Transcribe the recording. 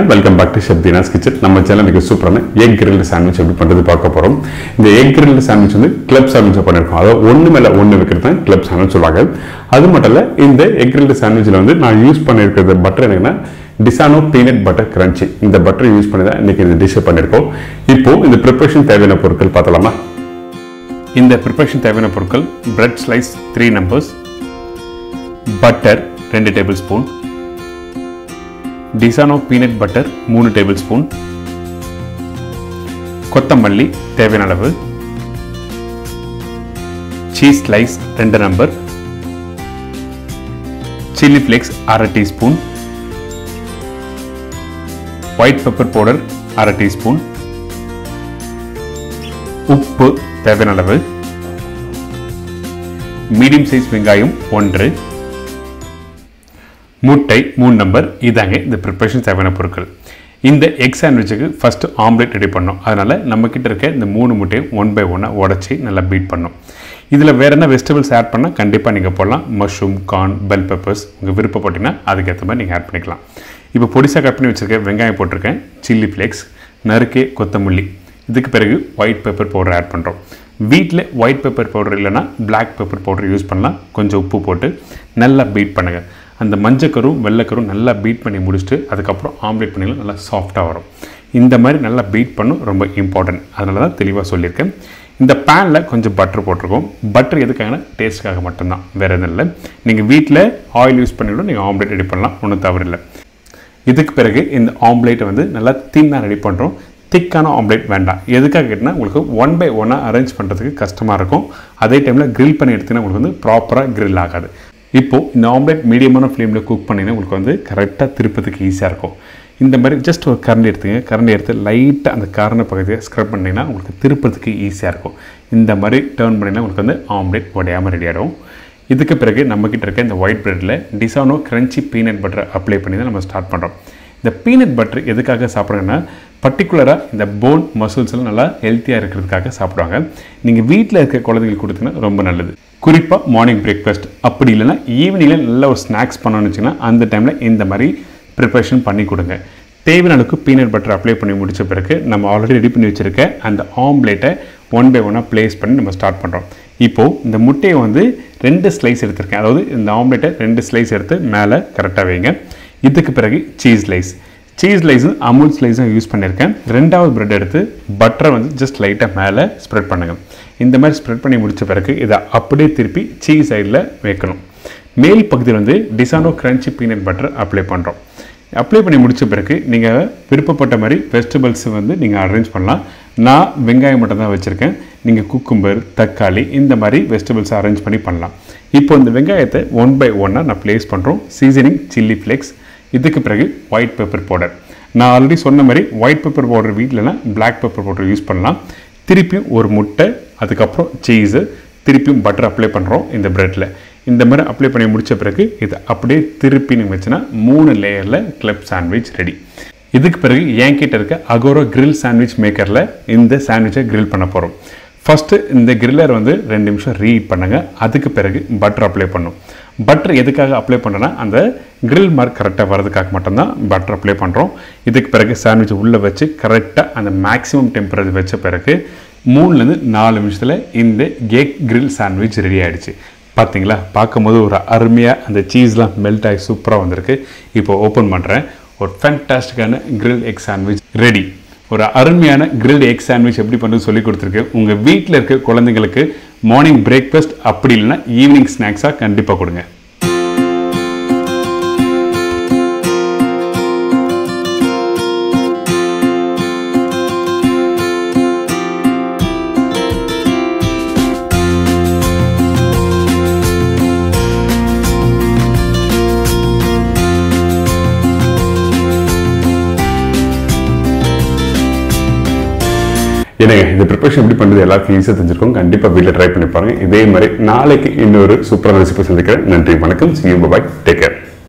பார்த்தீங்கன்னா welcome back to Shabdina's kitchen நம்ம சேனலுக்கு சூப்பரான எக் கிரில்டு சாண்ட்விச் எப்படி பண்ணுறது பார்க்க போகிறோம் இந்த எக் கிரில்டு சாண்ட்விச் வந்து கிளப் சாண்ட்விச் பண்ணியிருக்கோம் அதாவது ஒன்று மேலே ஒன்று வைக்கிறது தான் கிளப் சாண்ட்விச் சொல்லுவாங்க அது மட்டும் இல்லை இந்த எக் கிரில்டு சாண்ட்விச்சில் வந்து நான் யூஸ் பண்ணியிருக்கிறது பட்டர் என்னன்னா டிசானோ பீனட் பட்டர் கிரன்ச்சி இந்த பட்டர் யூஸ் பண்ணி தான் இன்னைக்கு இந்த டிஷ்ஷை பண்ணியிருக்கோம் இப்போ இந்த ப்ரிப்பரேஷன் தேவையான பொருட்கள் பார்த்தலாமா இந்த ப்ரிப்பரேஷன் தேவையான பொருட்கள் bread slice three numbers butter ரெண்டு tablespoon Disano peanut butter மூணு டேபிள் ஸ்பூன் கொத்தமல்லி தேவையான அளவு சீஸ் ஸ்லைஸ் ரெண்டு நம்பர் சில்லி ஃப்ளேக்ஸ் அரை டீஸ்பூன் ஒயிட் பெப்பர் பவுடர் அரை டீஸ்பூன் உப்பு தேவையான அளவு மீடியம் சைஸ் வெங்காயம் ஒன்று முட்டை மூணு நம்பர் இதாங்க இந்த ப்ரிப்பரேஷன் தேவையான பொருட்கள் இந்த எக் சாண்ட்விச்சுக்கு ஃபஸ்ட்டு ஆம்லேட் ரெடி பண்ணோம் அதனால் நம்மக்கிட்ட இருக்க இந்த மூணு முட்டையும் ஒன் பை ஒன்னாக உடச்சி நல்லா பீட் பண்ணோம் இதில் வேறு என்ன வெஜிடபிள்ஸ் ஆட் பண்ணால் கண்டிப்பாக நீங்கள் போடலாம் மஷ்ரூம் கார்ன் பெல் பெப்பர்ஸ் உங்கள் விருப்பப்பட்டீங்கன்னா அதுக்கேற்ற மாதிரி நீங்கள் ஆட் பண்ணிக்கலாம் இப்போ பொடிசாக கட் பண்ணி வச்சுருக்கேன் வெங்காயம் போட்டிருக்கேன் சில்லி ஃப்ளேக்ஸ் நறுக்கே கொத்தமல்லி இதுக்கு பிறகு ஒயிட் பெப்பர் பவுடர் ஆட் பண்ணுறோம் வீட்டில் ஒயிட் பெப்பர் பவுடர் இல்லைன்னா பிளாக் பெப்பர் பவுடர் யூஸ் பண்ணலாம் கொஞ்சம் உப்பு போட்டு நல்லா பீட் பண்ணுங்கள் அந்த மஞ்சக்கரும் வெள்ளைக்கரும் நல்லா பீட் பண்ணி முடிச்சுட்டு அதுக்கப்புறம் ஆம்லேட் பண்ணிக்கலாம் நல்லா சாஃப்டாக வரும் இந்த மாதிரி நல்லா பீட் பண்ணும் ரொம்ப இம்பார்ட்டன்ட் அதனால தான் தெளிவாக சொல்லியிருக்கேன் இந்த பேனில் கொஞ்சம் பட்டர் போட்டிருக்கோம் பட்டர் எதுக்காகனா டேஸ்ட்டுக்காக மட்டும்தான் வேறு எதுவும் இல்லை நீங்கள் வீட்டில் ஆயில் யூஸ் பண்ணி கூட நீங்கள் ஆம்லேட் ரெடி பண்ணலாம் ஒன்றும் தவறு இல்லை இதுக்கு பிறகு இந்த ஆம்லேட்டை வந்து நல்லா தின்னாக ரெடி பண்ணுறோம் திக்கான ஆம்லேட் வேண்டாம் எதுக்காக கேட்டால் உங்களுக்கு ஒன் பை ஒன்னாக அரேஞ்ச் பண்ணுறதுக்கு கஷ்டமாக இருக்கும் அதே டைமில் grill பண்ணி எடுத்தீங்கன்னா உங்களுக்கு வந்து ப்ராப்பராக grill ஆகாது இப்போது இந்த ஆம்லேட் மீடியமான ஃப்ளேமில் குக் பண்ணிங்கன்னா உங்களுக்கு வந்து கரெக்டாக திருப்பதுக்கு ஈஸியாக இருக்கும் இந்த மாதிரி ஜஸ்ட் ஒரு கரண்டி எடுத்துங்க கரண்டி எடுத்து லைட்டாக அந்த காரண பகுதியை ஸ்க்ரப் பண்ணிங்கன்னா உங்களுக்கு திருப்பதுக்கு ஈஸியாக இருக்கும் இந்த மாதிரி டேர்ன் பண்ணிங்கன்னா உங்களுக்கு வந்து ஆம்லேட் உடையாமல் ரெடி ஆகிடும் இதுக்கு பிறகு நம்மக்கிட்ட இருக்க இந்த ஒயிட் பிரெட்டில் Disano crunchy peanut butter apply பண்ணி தான் நம்ம ஸ்டார்ட் பண்ணுறோம் இந்த பீனட் பட்டர் எதுக்காக சாப்பிட்றோன்னா பர்டிகுலராக இந்த போன் மசில்ஸ் எல்லாம் நல்லா ஹெல்த்தியாக இருக்கிறதுக்காக சாப்பிடுவாங்க நீங்கள் வீட்டில் இருக்க குழந்தைங்களுக்கு கொடுத்தீங்கன்னா ரொம்ப நல்லது குறிப்பாக மார்னிங் பிரேக்ஃபாஸ்ட் அப்படி இல்லைன்னா ஈவினிங்கில் நல்ல ஒரு ஸ்நாக்ஸ் பண்ணணும்னு வச்சிங்கன்னா அந்த டைமில் இந்த மாதிரி ப்ரிப்பரேஷன் பண்ணி கொடுங்க தேவையான அளவுக்கு பீனட் பட்டர் அப்ளை பண்ணி முடிச்ச பிறகு நம்ம ஆல்ரெடி ரெடி பண்ணி வச்சுருக்க அந்த ஆம்லேட்டை ஒன் பை ஒன்னாக ப்ளேஸ் பண்ணி நம்ம ஸ்டார்ட் பண்ணுறோம் இப்போது இந்த முட்டையை வந்து ரெண்டு ஸ்லைஸ் எடுத்திருக்கேன் அதாவது இந்த ஆம்லேட்டை ரெண்டு ஸ்லைஸ் எடுத்து மேலே கரெக்டாக வைங்க இதுக்கு பிறகு சீஸ் ஸ்லைஸ் சீஸ் ஸ்லைஸும் அமுல் ஸ்லைஸும் யூஸ் பண்ணியிருக்கேன் ரெண்டாவது பிரெட் எடுத்து பட்டரை வந்து ஜஸ்ட் லைட்டாக மேலே ஸ்ப்ரெட் பண்ணுங்கள் இந்த மாதிரி ஸ்ப்ரெட் பண்ணி முடிச்ச பிறகு இதை அப்படியே திருப்பி சீஸ் சைடில் வைக்கணும் மேல் பகுதியில் வந்து Disano crunchy peanut butter apply பண்ணுறோம் அப்ளை பண்ணி முடிச்ச பிறகு நீங்கள் விருப்பப்பட்ட மாதிரி வெஜிடபிள்ஸ் வந்து நீங்கள் அரேஞ்ச் பண்ணலாம் நான் வெங்காயம் மட்டும் தான் வச்சுருக்கேன் நீங்கள் குக்கும்பர் தக்காளி இந்த மாதிரி வெஜிடபிள்ஸ் அரேஞ்ச் பண்ணி பண்ணலாம் இப்போ இந்த வெங்காயத்தை ஒன் பை ஒன்னாக நான் ப்ளேஸ் பண்ணுறோம் சீசனிங் சில்லி ஃப்ளேக்ஸ் இதுக்கு பிறகு ஒயிட் பெப்பர் பவுடர் நான் ஆல்ரெடி சொன்ன மாதிரி ஒயிட் பெப்பர் பவுடர் வீட்டிலனா பிளாக் பெப்பர் பவுடர் யூஸ் பண்ணலாம் திருப்பியும் ஒரு முட்டை அதுக்கப்புறம் சீஸு திருப்பியும் பட்டர் அப்ளை பண்ணுறோம் இந்த ப்ரெட்டில் இந்த மாதிரி அப்ளை பண்ணி முடிச்ச பிறகு இதை அப்படியே திருப்பி நீங்கள் வச்சுன்னா மூணு லேயரில் கிளப் சாண்ட்விச் ரெடி இதுக்கு பிறகு என்கிட்ட இருக்க அகோரோ grill சாண்ட்விச் மேக்கரில் இந்த சாண்ட்விச்சை grill பண்ண போகிறோம் ஃபஸ்ட்டு இந்த கிரில்லர் வந்து ரெண்டு நிமிஷம் ரீஹீட் பண்ணுங்க அதுக்கு பிறகு பட்டர் அப்ளை பண்ணும் பட்டர் எதுக்காக அப்ளை பண்ணுறேன்னா அந்த கிரில் மார்க் கரெக்டாக வரதுக்காக மட்டும்தான் பட்டர் அப்ளை பண்ணுறோம் இதுக்கு பிறகு சாண்ட்விச் உள்ளே வச்சு கரெக்டாக அந்த மேக்ஸிமம் டெம்பரேச்சர் வச்ச பிறகு மூணுலேருந்து நாலு நிமிஷத்தில் இந்த கேக் கிரில் சாண்ட்விச் ரெடி ஆயிடுச்சு பார்த்தீங்களா பார்க்கும்போது ஒரு அருமையாக அந்த சீஸ்லாம் மெல்ட் ஆகி சூப்பராக வந்திருக்கு இப்போ ஓப்பன் பண்ணுறேன் ஒரு ஃபேன்டாஸ்டிக்கான கிரில் எக் சாண்ட்விச் ரெடி ஒரு அருமையான கிரில்டு எக் சாண்ட்விச் எப்படி பண்ணுறது சொல்லி கொடுத்துருக்கேன் உங்கள் வீட்டில் இருக்க குழந்தைங்களுக்கு மார்னிங் பிரேக்ஃபாஸ்ட் அப்படி இல்லைன்னா ஈவினிங் ஸ்நாக்ஸாக கண்டிப்பாக கொடுங்க என்னங்க இந்த ப்ரிப்பரேஷன் எப்படி பண்ணுறது எல்லாருக்கும் ஈஸியாக தெரிஞ்சிருக்கும் கண்டிப்பாக வீட்டில் ட்ரை பண்ணி பாருங்க இதே மாதிரி நாளைக்கு இன்னொரு சூப்பரான ரெசிபி சந்திக்கிறேன் நன்றி வணக்கம் see you bye take care